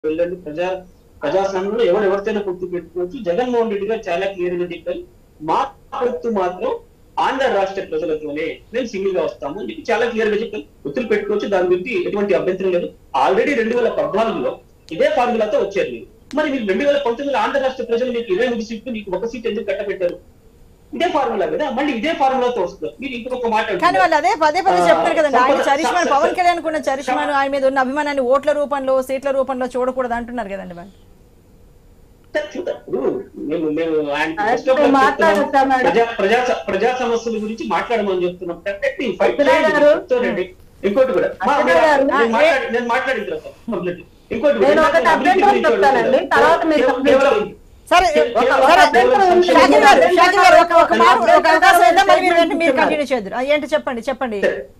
వెళ్ళండి ప్రజా ప్రజాస్వామ్యంలో ఎవరు ఎవరితోనే పొత్తు పెట్టుకోవచ్చు జగన్మోహన్ రెడ్డి గారు చాలా క్లియర్ గా చెప్పారు మా పొత్తు మాత్రం ఆంధ్ర రాష్ట్ర ప్రజలతోనే మేము సింగిల్ గా వస్తాము అని చెప్పి చాలా క్లియర్ గా చెప్పారు పొత్తులు పెట్టుకోవచ్చు దాని గురించి ఎటువంటి అభ్యంతరం లేదు ఆల్రెడీ రెండు వేల పద్నాలుగులో ఇదే ఫార్ములాతో వచ్చారు మీరు మరి మీరు రెండు వేల పంతొమ్మిదిలో ఆంధ్ర రాష్ట్ర ప్రజలు మీకు ఇరవై మూడు సీట్లు మీకు ఒక సీట్ ఎందుకు కట్టబెట్టారు ఇదే ఫార్ములా కదా మళ్ళీ ఇదే ఫార్ములాతో వస్తారు మీరు ఇంకొక మాట కానీ అంటున్నారు. వాళ్ళు అదే పదే పదే ఆ, చెప్తారు కదండి ఆయన సంపద- చరిష్మాను స- పవన్ స- కళ్యాణ్ కున్న చరిష్మాను ఆయన మీద ఉన్న అభిమానాన్ని ఓట్ల రూపంలో సీట్ల రూపంలో చూడకూడదు అంటున్నారు కదండి వాళ్ళు చూడప్పుడు మేము మేము ఆయన అదే first of all మాట్లాడొచ్చా చెప్తున్నాం. మేడం? ప్రజా ప్రజా ప్రజా సమస్యల గురించి మాట్లాడమని చెప్తున్నాం Definitely fight అర్చనా చేయండి. గారు. కూర్చోండి. ఇంకోటి కూడా మా- అర్చనా మీరు- గారు. నేను మాట్లాడి- నేను మాట్లాడిన తర్వాత complete. ఇంకోటి కూడా. నేను ఒకటి అభివృద్ధి అభ్యంతరం గురించి చెప్తానండి. కూడా. తర్వాత మీరు కేవలం- కేవలం సరే కేవలం- సరే కేవలం షాకిర్ గారు సంక్షేమ- షాకిర్ గారు ఒక ఒక మాట ఒక అవకాశం ఇద్దాం మరి మీరు వెంటనే మీరు చెప్తున్నారు. కంటిన్యూ చేద్దరు ఆ, ఏంటి చెప్పండి చెప్పండి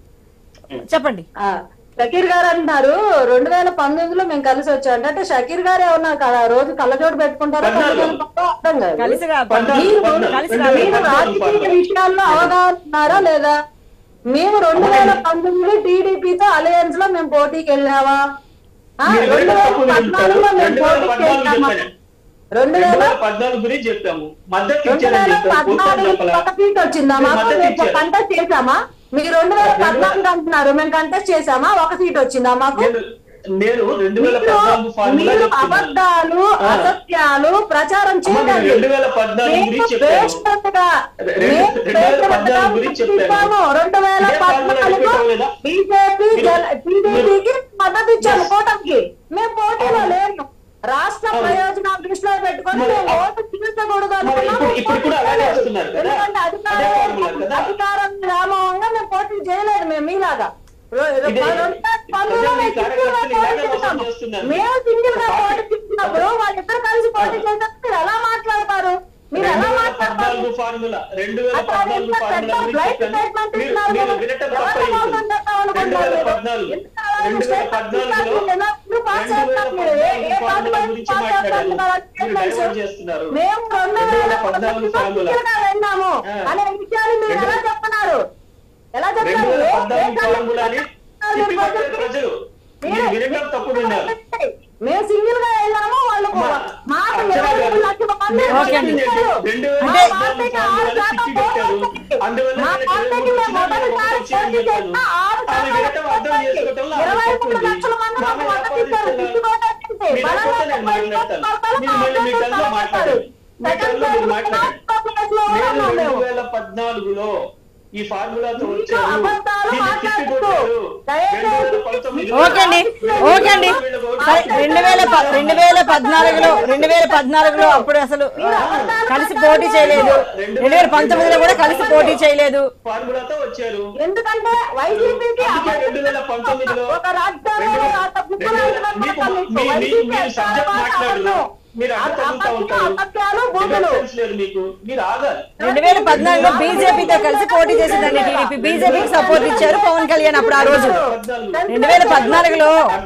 చెప్పండి ఆ, షకీర్ గారు అంటున్నారు రెండు వేల పంతొమ్మిదిలో మేము కలిసి వచ్చాం అంటే షకీర్ గారు ఏమన్నా క- రోజు కళ్ళజోడు పెట్టుకుంటారో పద్నాలుగు. కళ్ళజోడు అర్థం కాదు కలిసి రా- పద్నాలుగు, మీరు- పద్నాలుగు, కలిసి రెండు రా- వేల మీరు పద్నాలుగు రాజకీయ పద్నాలుగు. విషయాల్లో అవగాహన ఉన్నారా లేదా మేము రెండు వేల పంతొమ్మిది టీడీపీతో అలయన్స్ లో మేము పోటీకి వెళ్ళావా ఆ, మీరు రెండు ఎవరైనా వేల తప్పులు పద్నాలుగులో చెప్తారు. మేము రెండు వేల పోటీకి పద్నాలుగు వెళ్ళామా? చెప్పాను. రెండు రెండు వేల వేల పద్నాలుగు గురించి చెప్పాము మద్దతు రెండు ఇచ్చారని వేల చెప్పారు పూర్తి పద్నాలుగు చెప్పాలా? ఒక సీట్ వచ్చిందా మీరు మాకు మద్దతు మేము ఇచ్చారు. కంటెస్ట్ చేశామా మీరు రెండు వేల పద్నాలుగు అంటున్నారు మేము కంటెస్ట్ చేశామా ఒక సీట్ వచ్చిందా మాకు నేను నేను రెండు వేల మీరు పద్నాలుగు ఫార్ములా మీరు చెప్తున్నాను. అబద్ధాలు ఆ. అసత్యాలు ప్రచారం అమ్మ, నేను చేయకండి రెండు వేల పద్నాలుగు మేము గురించి చెప్పాను. బేషరతుగా, రె- మేము రెండు వేల బేషరతుగా పద్నాలుగు గురించి చెప్పాను. ఇచ్చాము. రెండు వేల ఇదే ఫార్ములా పద్నాలుగు రిపీట్ అవ్వలేదా? బీజేపీ మీరు- టీడీపీకి మద్దతు ఇచ్చాము Yes. కూటమికి మేము పోటీలో లేము రాష్ట్ర అవును. ప్రయోజనాలు దృష్టిలో పెట్టుకొని మరి మేము అప్- ఓటు చీల్చకూడదు మరి అనుకున్నాము. ఇప్పుడు- ఇప్పుడు కూడా అలాగే వస్తున్నారు కదా? ఎందుకంటే అదే అధికారం ఫార్ములా కదా? అధికారం వ్యామోహంగా మేము పోటీ చేయలేదు మేము మీలాగా రో- ఇదే- రెండు వేల పంతొమ్మిదిలో ప్రజలు మీ మేము సింగిల్ గా కార్యకర్తలు పోటీ ఇలాగే మోసం చేశాము. చేస్తున్నారు. మేము సింగిల్ గా పార్టీ- పోటీ చేసినప్పుడు వాళ్ళిద్దరు కలిసి పోటీ చేసినప్పుడు మీరు ఎలా మాట్లాడతారు మీరు రెండు ఎలా వేల మాట్లాడతారు పద్నాలుగు ఫార్ములా రెండు వేల అసలు పద్నాలుగు ఇంత ఫార్ములా పెద్ద గురించి బ్లైండ్ చెప్పాను. స్టేట్మెంట్ మీరు ఇస్తున్నారు మీరు మీరు. వినటం ఎవరు తప్ప మోసం అవుతుంది. చేద్దాం రెండు వేల అనుకుంటున్నారు పద్నాలుగు మీరు? ఎంత అలాంటి రెండు వేల స్టేట్మెంట్ పద్నాలుగులో ఇస్తున్నారు? ఎలా- నువ్వు పాస్ రెండు వేల చేస్తావు మీరు? ఏ- ఏ పద్నాలుగు పార్టీ ఫార్ములా వైపు గురించి పాస్ మాట్లాడారు చేస్తున్నారు? మీరు స్టేట్మెంట్స్. డైవర్ట్ చేస్తున్నారు మేము రెండు రెండు వేల వేల పద్నాలుగు పద్నాలుగు ఫార్ములా. గా వెళ్ళాము ఆ. అనే విషయాన్ని మీరు రెండు- ఎలా చెప్తున్నారు ఎలా రెండు చెప్తారు వేల ఏ- ఏ పద్నాలుగు కారణం ఫార్ములాని చెప్తున్నారు తిప్పి మీరు కొట్టారు ప్రజలు మీరు వినటం తప్పుడు విన్నారు మేము సింగిల్ గా వెళ్ళాము వాళ్ళు అమ్మా, మాకు అర్చన ఇరవై గారు, ఐదు లక్షల మంది మీరు ఓకే అండి. వచ్చారు. రెండు వేల మా అంటే- పార్టీకి ఆరు ఫార్ములాని శాతం తిప్పి పెట్టారు. ఓట్లు అందువల్ల మా వీళ్ళకి పార్టీకి ఇరవై మూడు మేము వచ్చినా మొదటిసారి ఒకటి వచ్చినా పోటీ చెప్పాను. చేసిన ఆరు ఆమె శాతం వినటం అర్థం ఓట్లకి చేసుకోవటంలో ఇరవై ఆమె మూడు తప్పు ఉంది. లక్షల మంది మాకు ఆమె మద్దతు వ్యాపారం ఇచ్చారు. చేస్తున్నారు. సిగ్గు కొట్టేసింది. మీరు బలంగా అయిపోతే నేను మాట్లాడతాను. మీరు మళ్ళీ మీ టైంలో మాట్లాడండి. మీ టైంలో మీరు మాట్లాడండి. నేను రెండు వేల పద్నాలుగులో ఈ ఫార్ములాతో మీరు వచ్చారు అబద్ధాలు దీన్ని తిప్పి మాట్లాడుతూ. కొట్టారు. దయచేసి రెండు వేల పంతొమ్మిదిలో ఓకే అండి ఓకే అండి సరే రెండు వేల ప- రెండు వేల పద్నాలుగులో రెండు వేల పద్నాలుగులో అప్పుడు అసలు ఆ, కలిసి పోటీ చేయలేదు రెండు వేల పంతొమ్మిదిలో కూడా కలిసి పోటీ చేయలేదు ఫార్ములాతో వచ్చారు ఎందుకంటే వైసీపీకి అందుకే రెండు వేల పంతొమ్మిదిలో ఒక రాజ్యాంగం రెండు వేల- అంత రెండు వేల- మీకు మీ- మీ- మీరు సబ్జెక్ట్ మాట్లాడరు మీరు అడ్డు తగులుతా ఉంటారు అసత్యాలు బూతులు Difference లేదు మీకు మీరు ఆగాలి రెండు వేల పద్నాలుగులో బీజేపీతో కలిసి పోటీ చేసిందండి టీడీపీ బీజేపీకి సపోర్ట్ ఇచ్చారు పవన్ కళ్యాణ్ అప్పుడు ఆ రోజు రెండు వేల పద్నాలుగులో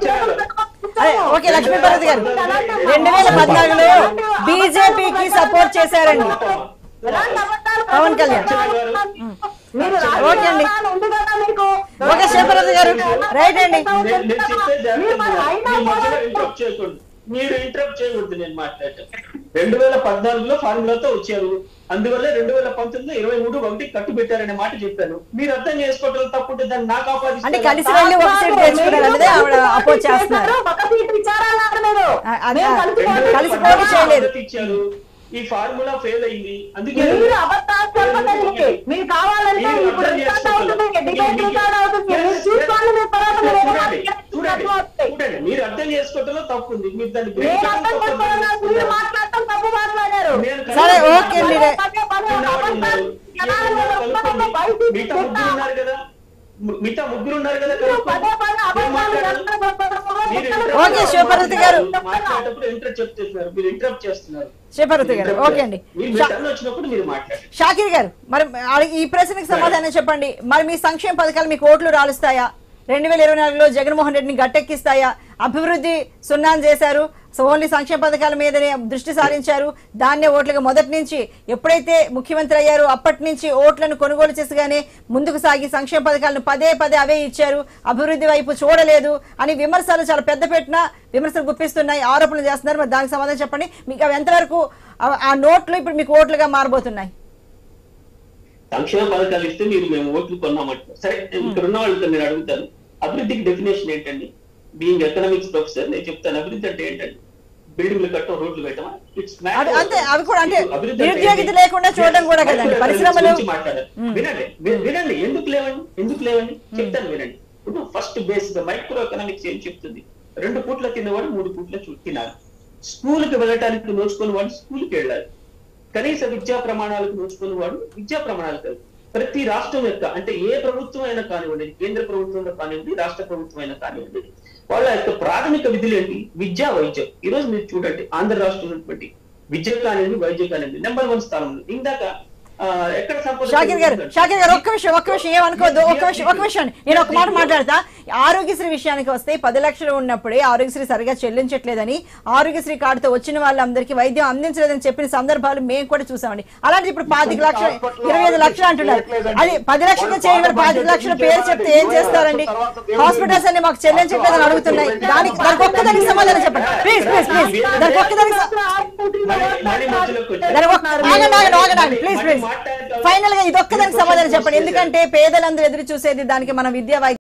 అదే ఓకే లక్ష్మీపార్వతి గారు రెండు వేల పద్నాలుగులో బీజేపీకి సపోర్ట్ చేశారండి ఎలాంటి అబద్ధాలు పవన్ కళ్యాణ్. మీరు ఓకే అండి. రాజకీయ ఉంది కదా మీకు ఓకే శివపార్వతి గారు రైట్ అండి నేను నేను చెప్పే మీరు మరి అయినా మీ మధ్యలో కూడా- ఇంటరప్ట్ చేయకూడదు మీరు ఇంటరప్ట్ చేయకూడదు నేను మాట్లాడటం రెండు వేల పద్నాలుగులో ఫార్ములాతో వచ్చారు అందువల్ల రెండు వేల పంతొమ్మిదిలో ఇరవై మూడు ఒకటి కట్టు పెట్టారనే మాట చెప్పాను మీరు అర్థం చేసుకోవటం తప్పుంటే దాన్ని నాకు అంటే ఆపాదిస్తారు కలిసి వెళ్ళి ఒక సీట్ తెచ్చుకున్నారు అనేది ఆవిడ అపోజ్ చేస్తున్నారు ఒక సీట్ ఇచ్చారా అన్నారు మీరు ఆ, అది- మేము కలిసి రెండు పోటీ వేల కలిసి చేశామా? పోటీ చేయలేదు. ఇచ్చారు ఈ ఫార్ములా ఫెయిల్ అయింది అందుకే మీరు అబద్ధాలు చెప్పకండి మీరు కావాలంటే మీరు ఇప్పుడు అర్థం రికార్డ్ చేసుకోవాలి. అవుతుంది డిబేట్ మీరు- రికార్డ్ అవుతుంది మీరు Yes, చూసుకోండి మీరు తర్వాత మీరు చూడండి ఏమైనా చూడండి వస్తాయి. చూడండి మీరు అర్థం చేసుకోవటంలో తప్పు ఉంది మీరు దాన్ని నేను గ్రహించడం అర్థం తప్పు చేసుకోవడం ఉంది. మీరు మాట్లాడటం తప్పు మాట్లాడారు నేను సరే, కనుక్కున్నాను. ఓకే అండి. రే- పదే పదే చిన్నవాడు అబద్ధాలు ఉన్నారు. జనాల మీద కనుక్కోండి. బయటికి మిగతా ముగ్గురు ఉన్నారు కదా ము- మిగతా ముగ్గురు ఉన్నారు కదా మీరు కనుక్కోండి. పదే పదే ఏం అబద్ధాలు మాట్లాడారు? మీరు చెప్తున్నారు. interrupt ఓకే, శివపార్వతి గారు. మాట్లాడేటప్పుడు ఇంటరప్ట్ చెప్తున్నారు మీరు ఇంటరప్ట్ చేస్తున్నారు శివపార్వతి గారు ఓకే అండి మీరు మీ టర్న్ వచ్చినప్పుడు మీరు మాట్లాడండి షాకిర్ గారు మరి ఆ- ఈ ప్రశ్నకి సమాధానం చెప్పండి మరి మీ సంక్షేమ పథకాలు మీకు ఓట్లు రాలుస్తాయా రెండు వేల ఇరవై నాలుగులో జగన్మోహన్ రెడ్డిని గట్టెక్కిస్తాయా అభివృద్ధి సున్నాను చేశారు సో ఓన్లీ సంక్షేమ పథకాల మీదనే దృష్టి సారించారు దాన్నే ఓట్లుగా మొదటి నుంచి ఎప్పుడైతే ముఖ్యమంత్రి అయ్యారో అప్పటి నుంచి ఓట్లను కొనుగోలు చేసగానే ముందుకు సాగి సంక్షేమ పథకాలను పదే పదే అవే ఇచ్చారు అభివృద్ధి వైపు చూడలేదు అని విమర్శలు చాలా పెద్ద పెట్టిన విమర్శలు గుప్పిస్తున్నాయి ఆరోపణలు చేస్తున్నారు మరి దానికి సమాధానం చెప్పండి మీకు అవి ఎంతవరకు ఆ- ఆ నోట్లు ఇప్పుడు మీకు ఓట్లుగా మారబోతున్నాయి సంక్షేమ పథకాలు ఇస్తే మీరు మేము ఓట్లు కొన్నామంటారు సరే ఇక్కడ ఉన్న వాళ్ళతో నేను అడుగుతాను అభివృద్ధికి డెఫినేషన్ ఏంటండి బీయింగ్ ఎకనామిక్స్ ప్రొఫెసర్ నేను చెప్తాను అభివృద్ధి అంటే ఏంటండి బిల్డింగ్లు కట్టడం రోడ్లు పెట్టడం ఇట్స్ అవి అంతే, అవి కూడా అంటే నిరుద్యోగిత లేకుండా చూడడం కూడా కదండి. పరిశ్రమలు- వినండి వి- వినండి ఎందుకు లేవండి ఎందుకు లేవండి చెప్తాను వినండి ఇప్పుడు ఫస్ట్ బేస్ మైక్రో ఎకనామిక్స్ ఏం చెప్తుంది రెండు పూట్ల తిన్నవాడు మూడు పూట్ల చూ- తినాలి స్కూల్ కి వెళ్ళటానికి నోచుకుని వాడు స్కూల్ కి వెళ్ళాలి కనీస విద్యా ప్రమాణాలకు నోచుకుని వాడు విద్యా ప్రమాణాలు కాదు ప్రతి రాష్ట్రం యొక్క అంటే ఏ ప్రభుత్వం అయినా కానివ్వండి కేంద్ర ప్రభుత్వంలో కానివ్వండి రాష్ట్ర ప్రభుత్వం అయినా కానివ్వండి వాళ్ళ యొక్క ప్రాథమిక విధులు ఏంటి విద్యా వైద్యం ఈ రోజు మీరు చూడండి ఆంధ్ర రాష్ట్రం ఉన్నటువంటి విద్య కానివ్వండి వైద్యం కానివ్వండి నెంబర్ వన్ స్థానంలో ఇందాక ఆ, ఎక్కడ సంపద షాకిర్ గారు షాకిర్ గారు ఒక్క విషయం ఒక్క విషయం ఏమనుకోవద్దు ఒక్క విషయం ఒక్క విషయం నేను ఒక మాట మాట్లాడతా ఆరోగ్యశ్రీ విషయానికి వస్తే పది లక్షలు ఉన్నప్పుడే ఆరోగ్యశ్రీ సరిగా చెల్లించట్లేదని ఆరోగ్యశ్రీ కార్డుతో వచ్చిన వాళ్ళందరికీ వైద్యం అందించలేదని చెప్పిన సందర్భాలు మేము కూడా చూసామండి అలాంటి ఇప్పుడు పాతిక లక్షలు ఇరవై ఐదు లక్షలు అంటున్నారు అది పది లక్షలు చేయగల పాతిక లక్షల పేరు చెప్తే ఏం చేస్తారండి హాస్పిటల్స్ అన్ని మాకు చెల్లించట్లేదని అడుగుతున్నాయి దానికి దానికి ఒక్కదానికి సమాధానం చెప్పండి ప్లీజ్ ప్లీజ్ ప్లీజ్ దానికి ఒక్కదానికి స- మళ్ళీ- మళ్ళీ మధ్యలోకి వచ్చారు. దానికి ఒక్క- ఆగండి ఆగండి ఆగండి ప్లీజ్ ప్లీజ్ ఫైనల్ గా ఇది ఒక్కదానికి సమాధానం చెప్పండి ఎందుకంటే పేదలందరూ ఎదురు చూసేది దానికి మన విద్యా వైద్య